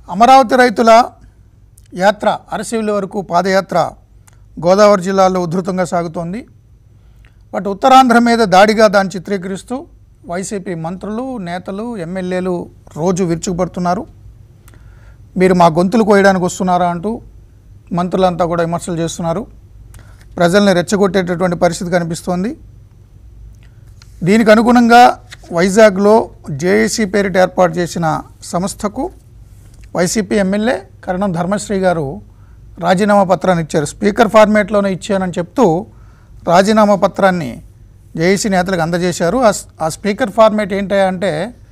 అమరావతి రైతుల యాత్ర అరసివిలి వరకు పాదయాత్ర గోదావరి జిల్లాలో ఉధృతంగా సాగుతోంది బట్ ఉత్తరాంధ్ర మీద దాడిగా దాన్ని చిత్రీకరిస్తూ వైసీపీ మంత్రులు నేతలు ఎమ్మెల్యేలు రోజు విరుచుకుపడుతున్నారు మీరు మా గొంతులు కోయడానికి వస్తున్నారా అంటూ మంత్రులంతా కూడా విమర్శలు చేస్తున్నారు ప్రజల్ని రెచ్చగొట్టేటటువంటి పరిస్థితి కనిపిస్తోంది దీనికి అనుగుణంగా వైజాగ్లో జేఏసీ పేరిట ఏర్పాటు చేసిన సంస్థకు వైసీపీ ఎమ్మెల్యే కరణం ధర్మశ్రీ గారు రాజీనామా పత్రాన్ని ఇచ్చారు స్పీకర్ ఫార్మేట్లోనే ఇచ్చానని చెప్తూ రాజీనామా పత్రాన్ని జేఏసీ నేతలకు అందజేశారు ఆ స్- ఆ స్పీకర్ ఫార్మేట్ ఏంటి అంటే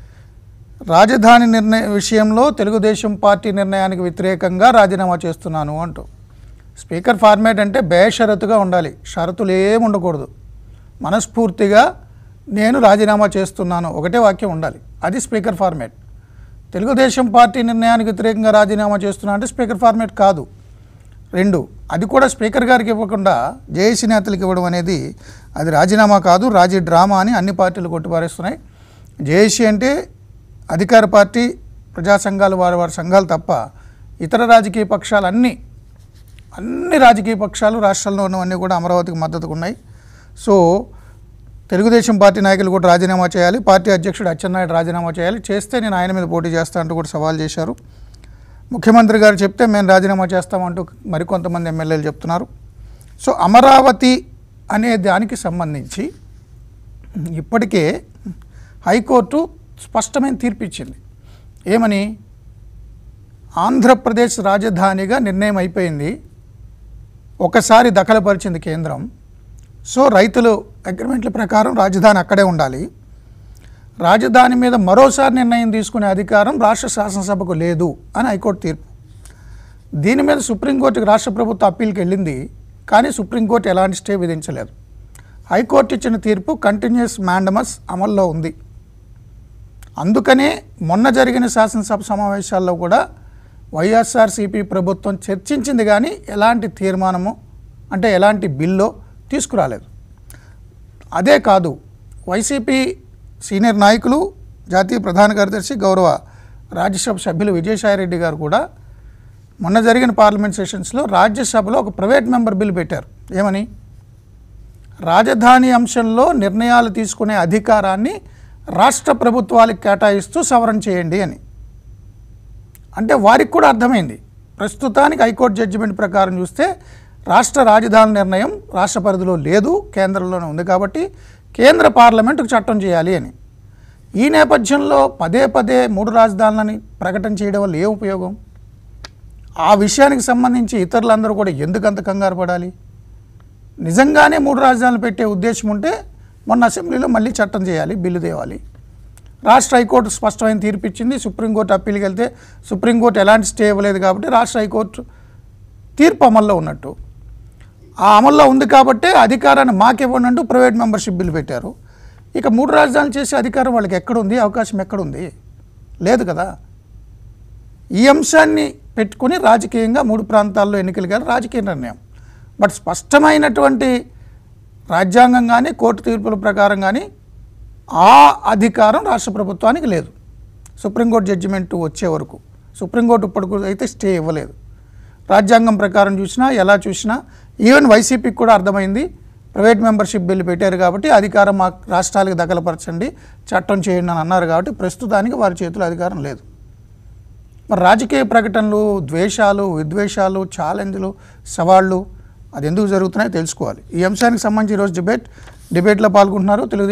రాజధాని నిర్ణయ విషయంలో తెలుగుదేశం పార్టీ నిర్ణయానికి వ్యతిరేకంగా రాజీనామా చేస్తున్నాను అంటూ స్పీకర్ ఫార్మేట్ అంటే బేషరతుగా ఉండాలి షరతులు ఏమి ఉండకూడదు మనస్ఫూర్తిగా నేను రాజీనామా చేస్తున్నాను ఒకటే వాక్యం ఉండాలి అది స్పీకర్ ఫార్మేట్ తెలుగుదేశం పార్టీ నిర్ణయానికి వ్యతిరేకంగా రాజీనామా చేస్తున్నా అంటే స్పీకర్ ఫార్మేట్ కాదు రెండు అది కూడా స్పీకర్ గారికి ఇవ్వకుండా జేఏసీ నేతలకు ఇవ్వడం అనేది అది రాజీనామా కాదు రాజీ డ్రామా అని అన్ని పార్టీలు కొట్టిపారేస్తున్నాయి జేఏసీ అంటే అధికార పార్టీ ప్రజా సంఘాలు వారి వారి సంఘాలు తప్ప ఇతర రాజకీయ పక్షాలు అన్నీ అన్ని రాజకీయ పక్షాలు రాష్ట్రంలో ఉన్నవన్నీ కూడా అమరావతికి మద్దతుగా ఉన్నాయి సో తెలుగుదేశం పార్టీ నాయకులు కూడా రాజీనామా చేయాలి పార్టీ అధ్యక్షుడు అచ్చెన్నాయుడు రాజీనామా చేయాలి చేస్తే నేను ఆయన మీద పోటీ చేస్తా అంటూ కూడా సవాల్ చేశారు ముఖ్యమంత్రి గారు చెప్తే మేము రాజీనామా చేస్తామంటూ మరికొంతమంది ఎమ్మెల్యేలు చెప్తున్నారు సో అమరావతి అనే దానికి సంబంధించి ఇప్పటికే హైకోర్టు స్పష్టమైన తీర్పు ఇచ్చింది ఏమని ఆంధ్రప్రదేశ్ రాజధానిగా నిర్ణయం అయిపోయింది ఒకసారి దఖలుపరిచింది కేంద్రం సో రైతులు అగ్రిమెంట్ల ప్రకారం రాజధాని అక్కడే ఉండాలి రాజధాని మీద మరోసారి నిర్ణయం తీసుకునే అధికారం రాష్ట్ర శాసనసభకు లేదు అని హైకోర్టు తీర్పు దీని మీద సుప్రీంకోర్టుకి రాష్ట్ర ప్రభుత్వం అప్పీల్కి వెళ్ళింది కానీ సుప్రీంకోర్టు ఎలాంటి స్టే విధించలేదు హైకోర్టు ఇచ్చిన తీర్పు కంటిన్యూస్ మ్యాండమస్ అమల్లో ఉంది అందుకనే మొన్న జరిగిన శాసనసభ సమావేశాల్లో కూడా వైఎస్ఆర్సీపీ ప్రభుత్వం చర్చించింది కానీ ఎలాంటి తీర్మానము అంటే ఎలాంటి బిల్లో తీసుకురాలేదు అదే కాదు వైసీపీ సీనియర్ నాయకులు జాతీయ ప్రధాన కార్యదర్శి గౌరవ రాజ్యసభ సభ్యులు విజయసాయిరెడ్డి గారు కూడా మొన్న జరిగిన పార్లమెంట్ సెషన్స్లో రాజ్యసభలో ఒక ప్రైవేట్ మెంబర్ బిల్ పెట్టారు ఏమని రాజధాని అంశంలో నిర్ణయాలు తీసుకునే అధికారాన్ని రాష్ట్ర ప్రభుత్వాలకు కేటాయిస్తూ సవరణ చేయండి అని అంటే వారికి కూడా అర్థమైంది ప్రస్తుతానికి హైకోర్టు జడ్జిమెంట్ ప్రకారం చూస్తే రాష్ట్ర రాజధాని నిర్ణయం రాష్ట్ర పరిధిలో లేదు కేంద్రంలోనే ఉంది కాబట్టి కేంద్ర పార్లమెంటుకు చట్టం చేయాలి అని ఈ నేపథ్యంలో పదే పదే మూడు రాజధానులని ప్రకటన చేయడం వల్ల ఏ ఉపయోగం ఆ విషయానికి సంబంధించి ఇతరులందరూ కూడా ఎందుకు అంత కంగారు పడాలి నిజంగానే మూడు రాజధానులు పెట్టే ఉద్దేశం ఉంటే మొన్న అసెంబ్లీలో మళ్ళీ చట్టం చేయాలి బిల్లు తేవాలి రాష్ట్ర హైకోర్టు స్పష్టమైన తీర్పు ఇచ్చింది సుప్రీంకోర్టు అప్పీల్కి వెళ్తే సుప్రీంకోర్టు ఎలాంటి స్టే ఇవ్వలేదు కాబట్టి రాష్ట్ర హైకోర్టు తీర్పు అమల్లో ఉన్నట్టు ఆ అమల్లో ఉంది కాబట్టే అధికారాన్ని మాకివ్వండి అంటూ ప్రైవేట్ మెంబర్షిప్ బిల్ పెట్టారు ఇక మూడు రాజధానులు చేసే అధికారం వాళ్ళకి ఎక్కడుంది అవకాశం ఎక్కడుంది లేదు కదా ఈ అంశాన్ని పెట్టుకుని రాజకీయంగా మూడు ప్రాంతాల్లో ఎన్నికలు కానీ రాజకీయ నిర్ణయం బట్ స్పష్టమైనటువంటి రాజ్యాంగం కానీ కోర్టు తీర్పుల ప్రకారం కానీ ఆ అధికారం రాష్ట్ర ప్రభుత్వానికి లేదు సుప్రీంకోర్టు జడ్జిమెంట్ వచ్చే వరకు సుప్రీంకోర్టు ఇప్పటికు అయితే స్టే ఇవ్వలేదు రాజ్యాంగం ప్రకారం చూసినా ఎలా చూసినా ఈవెన్ వైసీపీకి కూడా అర్థమైంది ప్రైవేట్ మెంబర్షిప్ బిల్లు పెట్టారు కాబట్టి అధికారం మా రాష్ట్రాలకు దఖలపరచండి చట్టం చేయండి అని అన్నారు కాబట్టి ప్రస్తుతానికి వారి చేతిలో అధికారం లేదు మరి రాజకీయ ప్రకటనలు ద్వేషాలు విద్వేషాలు ఛాలెంజ్లు సవాళ్ళు అది ఎందుకు జరుగుతున్నాయో తెలుసుకోవాలి ఈ అంశానికి సంబంధించి ఈరోజు డిబేట్ డిబేట్లో పాల్గొంటున్నారు తెలుగు